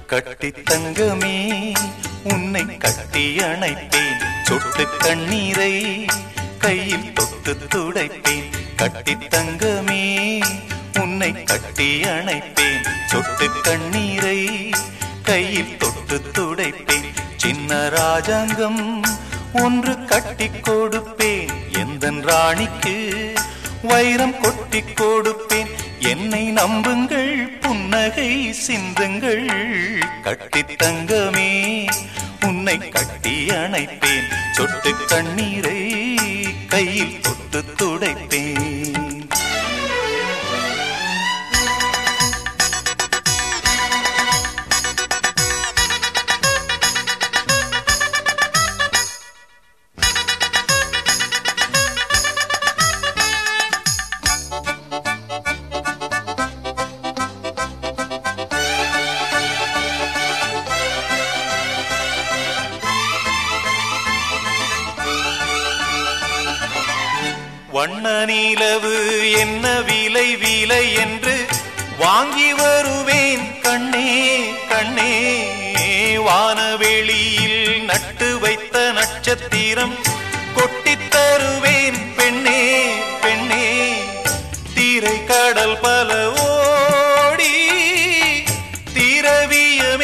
கட்டி தங்கமே உன்னை கட்டி அணைப்பேன் சொட்டு கண்ணீரை கையில் தொட்டு துடைப்பேன் கட்டி தங்கமே உன்னை கட்டி அணைப்பேன் சொட்டு கண்ணீரை கையில் தொட்டு துடைப்பேன் சின்ன ராஜாங்கம் ஒன்று கட்டி கொடுப்பேன் எந்தன் ராணிக்கு வைரம் கொட்டி கொடுப்பேன் என்னை நம்புங்கள் புன்னகை சிந்துங்கள் கட்டி தங்கமே உன்னை கட்டி அணைப்பேன் சொட்டு கண்ணீரை கையில் தொட்டு துடைப்பேன் வண்ண நிலவு என்ன விலை விலை என்று வாங்கி வருவேன் கண்ணே கண்ணே வானவெளியில் நட்டு வைத்த நட்சத்திரம் கொட்டித் தருவேன் பெண்ணே பெண்ணே தீரை கடல் பல ஓடி திரவியம்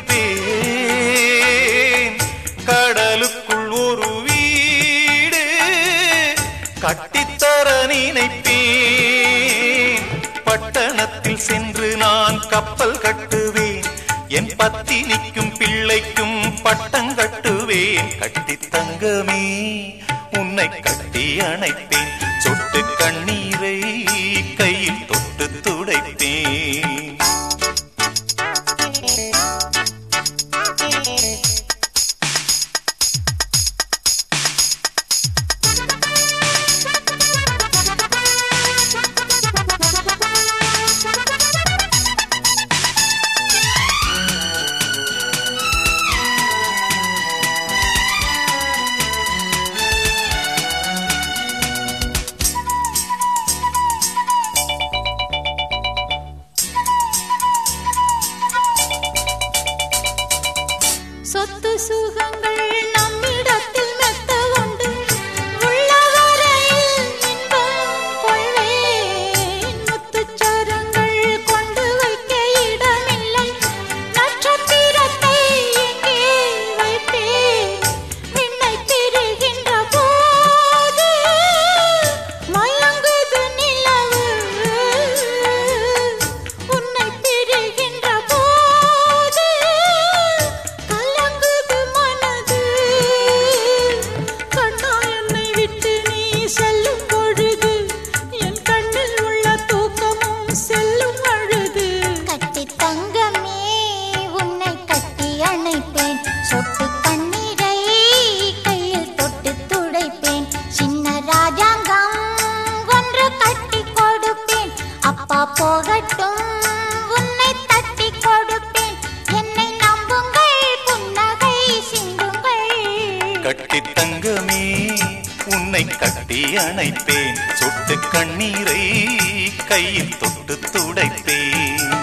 எடுப்பேன் கடலுக்குள் ஒரு வீடு கட்டித்தர நினைப்பேன் பட்டணத்தில் சென்று நான் கப்பல் கட்டுவேன் என் பத்தினிக்கும் பிள்ளைக்கும் பட்டம் கட்டுவேன் கட்டி தங்கமே உன்னை கட்டி அணைப்பேன் சொட்டு கண்ணீரை கையில் தொட்டு துடைப்பேன் சொத்து சுகங்கள் நம்மிடத்தில் மெத்த உண்டு உள்ளவரையில் இன்பம் கொள்வேன் முத்துச்சரங்கள் கொண்டு வைக்க இடமில்லை நட்சத்திரத்தை எங்கே வைப்பேன் விண்ணை பிரிகின்ற போது மயங்குது நிலவு உன்னை பிரிகின்ற போது கலங்குது மனது கண்ணா என்னை விட்டு நீ செல்லும் பொழுது என் கண்ணில் உள்ள தூக்கமும் செல்லும் அழுது கட்டி தங்கமே உன்னை கட்டி அணைப்பேன் சொட்டு கண்ணீரை கையில் தொட்டு துடைப்பேன் சின்ன ராஜாங்கம் ஒன்று கட்டி கொடுப்பேன் அப்பா போகட்டும் உன்னை தட்டி கொடுப்பேன் என்னை நம்புங்கள் புன்னகை சிந்துங்கள் கட்டி தங்கமே உன்னை கட்டி அணைப்பேன் சொட்டு கண்ணீரை கையில் தொட்டு துடைப்பேன்